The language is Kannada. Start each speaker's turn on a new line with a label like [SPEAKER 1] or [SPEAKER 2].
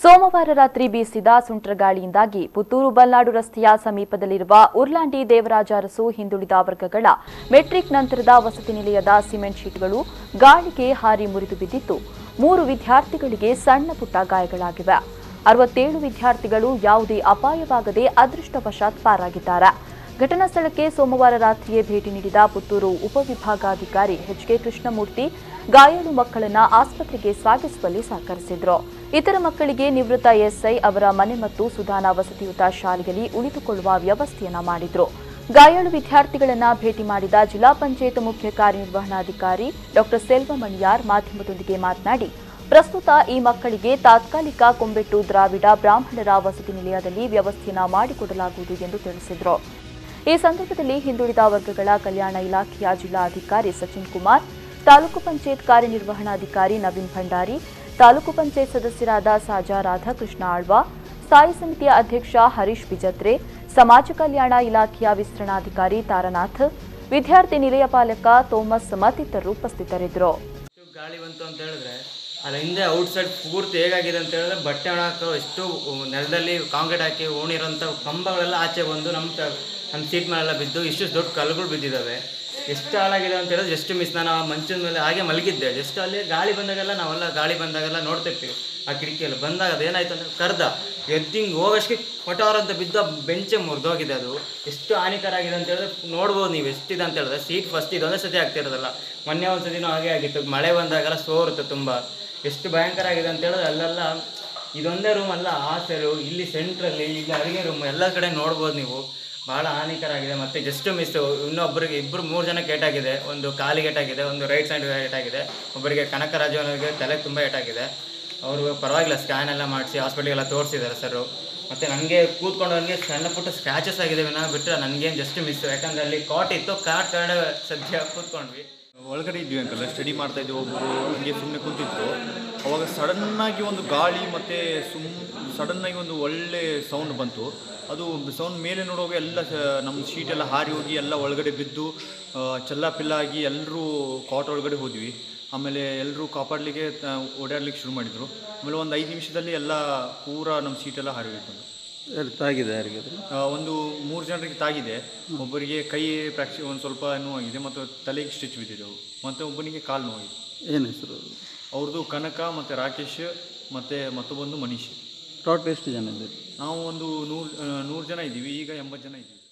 [SPEAKER 1] ಸೋಮವಾರ ರಾತ್ರಿ ಬೀಸಿದ ಸುಂಟ್ರಗಾಳಿಯಿಂದಾಗಿ ಪುತ್ತೂರು ಬಲ್ನಾಡು ರಸ್ತೆಯ ಸಮೀಪದಲ್ಲಿರುವ ಉರ್ಲಾಂಡಿ ದೇವರಾಜ ಅರಸು ಹಿಂದುಳಿದ ವರ್ಗಗಳ ಮೆಟ್ರಿಕ್ ನಂತರದ ವಸತಿ ನಿಲಯದ ಸಿಮೆಂಟ್ ಶೀಟ್ಗಳು ಗಾಳಿಗೆ ಹಾರಿ ಮುರಿದು ಬಿದ್ದಿದ್ದು ಮೂರು ವಿದ್ಯಾರ್ಥಿಗಳಿಗೆ ಸಣ್ಣ ಪುಟ್ಟ ಗಾಯಗಳಾಗಿವೆ ಅರವತ್ತೇಳು ವಿದ್ಯಾರ್ಥಿಗಳು ಯಾವುದೇ ಅಪಾಯವಾಗದೆ ಅದೃಷ್ಟವಶಾತ್ ಪಾರಾಗಿದ್ದಾರೆ ಘಟನಾ ಸ್ಥಳಕ್ಕೆ ಸೋಮವಾರ ರಾತ್ರಿಯೇ ಭೇಟಿ ನೀಡಿದ ಪುತ್ತೂರು ಉಪವಿಭಾಗಾಧಿಕಾರಿ ಎಚ್ ಕೆ ಕೃಷ್ಣಮೂರ್ತಿ ಗಾಯಾಳು ಮಕ್ಕಳನ್ನ ಆಸ್ಪತ್ರೆಗೆ ಸಾಗಿಸುವಲ್ಲಿ ಸಹಕರಿಸಿದ್ರು ಇತರ ಮಕ್ಕಳಿಗೆ ನಿವೃತ್ತ ಎಸ್ಐ ಅವರ ಮನೆ ಮತ್ತು ಸುಧಾನಾ ವಸತಿಯುತ ಶಾಲೆಯಲ್ಲಿ ಉಳಿದುಕೊಳ್ಳುವ ವ್ಯವಸ್ಥೆಯನ್ನ ಮಾಡಿದ್ರು ಗಾಯಾಳು ವಿದ್ಯಾರ್ಥಿಗಳನ್ನ ಭೇಟಿ ಮಾಡಿದ ಜಿಲ್ಲಾ ಪಂಚಾಯತ್ ಮುಖ್ಯ ಕಾರ್ಯನಿರ್ವಹಣಾಧಿಕಾರಿ ಡಾಕ್ಟರ್ ಸೆಲ್ವಮಣಿಯಾರ್ ಮಾಧ್ಯಮದೊಂದಿಗೆ ಮಾತನಾಡಿ ಪ್ರಸ್ತುತ ಈ ಮಕ್ಕಳಿಗೆ ತಾತ್ಕಾಲಿಕ ಕೊಂಬೆಟ್ಟು ದ್ರಾವಿಡ ಬ್ರಾಹ್ಮಣರ ವಸತಿ ನಿಲಯದಲ್ಲಿ ವ್ಯವಸ್ಥೆಯನ್ನ ಮಾಡಿಕೊಡಲಾಗುವುದು ಎಂದು ತಿಳಿಸಿದರು ಈ ಸಂದರ್ಭದಲ್ಲಿ ಹಿಂದುಳಿದ ವರ್ಗಗಳ ಕಲ್ಯಾಣ ಇಲಾಖೆಯ ಜಿಲ್ಲಾಧಿಕಾರಿ ಸಚಿನ್ ಕುಮಾರ್ ತಾಲೂಕು ಪಂಚಾಯತ್ ಕಾರ್ಯನಿರ್ವಹಣಾಧಿಕಾರಿ ನವೀನ್ ಭಂಡಾರಿ ತಾಲೂಕು ಪಂಚಾಯತ್ ಸದಸ್ಯರಾದ ಸಾಜಾ ರಾಧಾಕೃಷ್ಣ ಆಳ್ವ ಸ್ಥಾಯಿ ಸಮಿತಿಯ ಅಧ್ಯಕ್ಷ ಹರೀಶ್ ಬಿಜತ್ರೆ ಸಮಾಜ ಕಲ್ಯಾಣ ಇಲಾಖೆಯ ವಿಸ್ತರಣಾಧಿಕಾರಿ ತಾರನಾಥ್ ವಿದ್ಯಾರ್ಥಿ ನಿಲಯ ಪಾಲಕ ಥೋಮಸ್ ಮತ್ತಿತರರು ಉಪಸ್ಥಿತರಿದ್ದರು
[SPEAKER 2] ಎಷ್ಟು ಗಾಳಿ ಬಂತು ಅಂತ ಹೇಳಿದ್ರೆ ಅದ್ರ ಹಿಂದೆ ಔಟ್ ಸೈಡ್ ಪೂರ್ತಿ ಹೇಗಾಗಿದೆ ಅಂತ ಹೇಳಿದ್ರೆ ಬಟ್ಟೆ ಒಣಗಾಕೋ ಎಷ್ಟು ನೆಲದಲ್ಲಿ ಕಾಂಕ್ರೀಟ್ ಹಾಕಿ ಓಣಿರೋಂಥ ಕಂಬಗಳೆಲ್ಲ ಆಚೆ ಬಂದು ನಮ್ಮ ತ ನಮ್ಮ ಸೀಟ್ ಮೇಲೆಲ್ಲ ಬಿದ್ದು ಇಷ್ಟು ದೊಡ್ಡ ಕಲ್ಲುಗಳು ಬಿದ್ದಿದ್ದಾವೆ ಎಷ್ಟು ಹಾಳಾಗಿದೆ ಅಂತ ಹೇಳಿದ್ರೆ ಜಸ್ಟ್ ಮಿಸ್ ನಾನು ಆ ಮಂಚದ ಮೇಲೆ ಹಾಗೆ ಮಲಗಿದ್ದೆ ಜಸ್ಟ್ ಅಲ್ಲಿ ಗಾಳಿ ಬಂದಾಗೆಲ್ಲ ನಾವೆಲ್ಲ ಗಾಳಿ ಬಂದಾಗೆಲ್ಲ ನೋಡ್ತಿರ್ತೀವಿ ಆ ಕಿಟಕಿಯಲ್ಲಿ ಬಂದಾಗ ಅದೇನಾಯ್ತು ಅಂದರೆ ಕರ್ದ ಎದ್ದಿಂಗ್ ಹೋಗೋಷ್ಟಕ್ಕೆ ಪಟಾರ ಅಂತ ಬಿದ್ದು ಆ ಬೆಂಚೆ ಮುರಿದೋಗಿದೆ ಅದು ಎಷ್ಟು ಹಾನಿಕರ ಆಗಿದೆ ಅಂತ ಹೇಳಿದ್ರೆ ನೋಡ್ಬೋದು ನೀವು ಎಷ್ಟಿದೆ ಅಂತ ಹೇಳಿದ್ರೆ ಸೀಟ್ ಫಸ್ಟ್ ಇದೊಂದೇ ಸತಿ ಆಗ್ತಿರೋದಲ್ಲ ಮೊನ್ನೆ ಒಂದು ಸತಿನೂ ಹಾಗೆ ಆಗಿತ್ತು ಮಳೆ ಬಂದಾಗೆಲ್ಲ ಸೋರುತ್ತೆ ತುಂಬ ಎಷ್ಟು ಭಯಂಕರ ಆಗಿದೆ ಅಂತ ಹೇಳಿದ್ರೆ ಅಲ್ಲೆಲ್ಲ ಇದೊಂದೇ ರೂಮ್ ಅಲ್ಲ ಆ ಸೈಡು ಇಲ್ಲಿ ಸೆಂಟ್ರಲ್ಲಿ ಇಲ್ಲಿ ಅಡುಗೆ ರೂಮ್ ಎಲ್ಲ ಕಡೆ ನೋಡ್ಬೋದು ನೀವು ಭಾಳ ಹಾನಿಕರ ಆಗಿದೆ ಮತ್ತು ಜಸ್ಟ್ ಮಿಸ್ ಇನ್ನೊಬ್ಬರಿಗೆ ಇಬ್ಬರು ಮೂರು ಜನಕ್ಕೆ ಏಟಾಗಿದೆ ಒಂದು ಕಾಲಿಗೆ ಏಟಾಗಿದೆ ಒಂದು ರೈಟ್ ಸೈಡ್ ಏಟಾಗಿದೆ ಒಬ್ಬರಿಗೆ ಕನಕರಾಜವನಿಗೆ ತಲೆಗೆ ತುಂಬ ಏಟಾಗಿದೆ ಅವರು ಪರವಾಗಿಲ್ಲ ಸ್ಕ್ಯಾನ್ ಎಲ್ಲ ಮಾಡಿಸಿ ಹಾಸ್ಪಿಟ್ಲಿಗೆಲ್ಲ ತೋರಿಸಿದ್ದಾರೆ ಸರು ಮತ್ತು ನನಗೆ ಕೂತ್ಕೊಂಡವನಿಗೆ ಸಣ್ಣ ಪುಟ್ಟ ಸ್ಕ್ರ್ಯಾಚಸ್ ಆಗಿದೆ ವಿನ ಬಿಟ್ಟರೆ ನನಗೇನು ಜಸ್ಟ್ ಮಿಸ್ ಯಾಕಂದರೆ ಅಲ್ಲಿ ಕಾಟ್ ಇತ್ತು ಕಾಟ್ ಕಡೆ ಸದ್ಯ ಕೂತ್ಕೊಂಡ್ವಿ
[SPEAKER 3] ಒಳಗಡೆ ಇದ್ವಿ ಅಂಕಲ್ ಸ್ಟಡಿ ಮಾಡ್ತಾ ಇದ್ವಿ ಒಬ್ಬರು ಹಂಗೆ ಸುಮ್ಮನೆ ಕುಂತಿದ್ರು ಅವಾಗ ಸಡನ್ನಾಗಿ ಒಂದು ಗಾಳಿ ಮತ್ತು ಸುಮ್ ಸಡನ್ನಾಗಿ ಒಂದು ಒಳ್ಳೆ ಸೌಂಡ್ ಬಂತು ಅದು ಸೌಂಡ್ ಮೇಲೆ ನೋಡುವಾಗ ಎಲ್ಲ ಸ- ನಮ್ಮ ಶೀಟ್ ಎಲ್ಲ ಹಾರಿ ಹೋಗಿ ಎಲ್ಲ ಒಳಗಡೆ ಬಿದ್ದು ಆ, ಚೆಲ್ಲ ಪಿಲ್ಲ ಆಗಿ ಎಲ್ಲರೂ ಕಾಟ್ ಒಳಗಡೆ ಹೋದ್ವಿ ಆಮೇಲೆ ಎಲ್ಲರೂ ಕಾಪಾಡಲಿಕ್ಕೆ ಓಡಾಡ್ಲಿಕ್ಕೆ ಶುರು ಮಾಡಿದರು ಆಮೇಲೆ ಒಂದು ಐದು ನಿಮಿಷದಲ್ಲಿ ಎಲ್ಲ ಪೂರ ನಮ್ಮ ಸೀಟೆಲ್ಲ ಹಾರಿ ಹೋಯ್ತು
[SPEAKER 4] ಯಾರು ತಾಗಿದೆ ಯಾರಿಗೆ ಅದು?
[SPEAKER 3] ಆ, ಒಂದು ಮೂರು ಜನರಿಗೆ ತಾಗಿದೆ ಒಬ್ಬರಿಗೆ ಕೈ ಫ್ರಾಕ್ಚಿ ಒಂದು ಸ್ವಲ್ಪ ನೋವಾಗಿದೆ ಮತ್ತು ತಲೆಗೆ ಸ್ಟಿಚ್ ಬಿದ್ದಿದ್ದೆವು ಮತ್ತು ಒಬ್ಬನಿಗೆ ಕಾಲು ನೋವಾಗಿದೆ
[SPEAKER 4] ಏನು ಹೆಸರು
[SPEAKER 3] ಅವ್ರದ್ದು ಕನಕ ಮತ್ತು ರಾಕೇಶ್ ಮತ್ತು ಮತ್ತೊಬ್ಬಂದು ಮನೀಶ್
[SPEAKER 4] ಟೋಟಲ್ ಎಷ್ಟು ಜನ ಇದ್ದೀರಿ
[SPEAKER 3] ನಾವು ಒಂದು ನೂರು ನೂರು ಜನ ಇದ್ದೀವಿ ಈಗ ಎಂಬತ್ತು ಜನ ಇದ್ದೀವಿ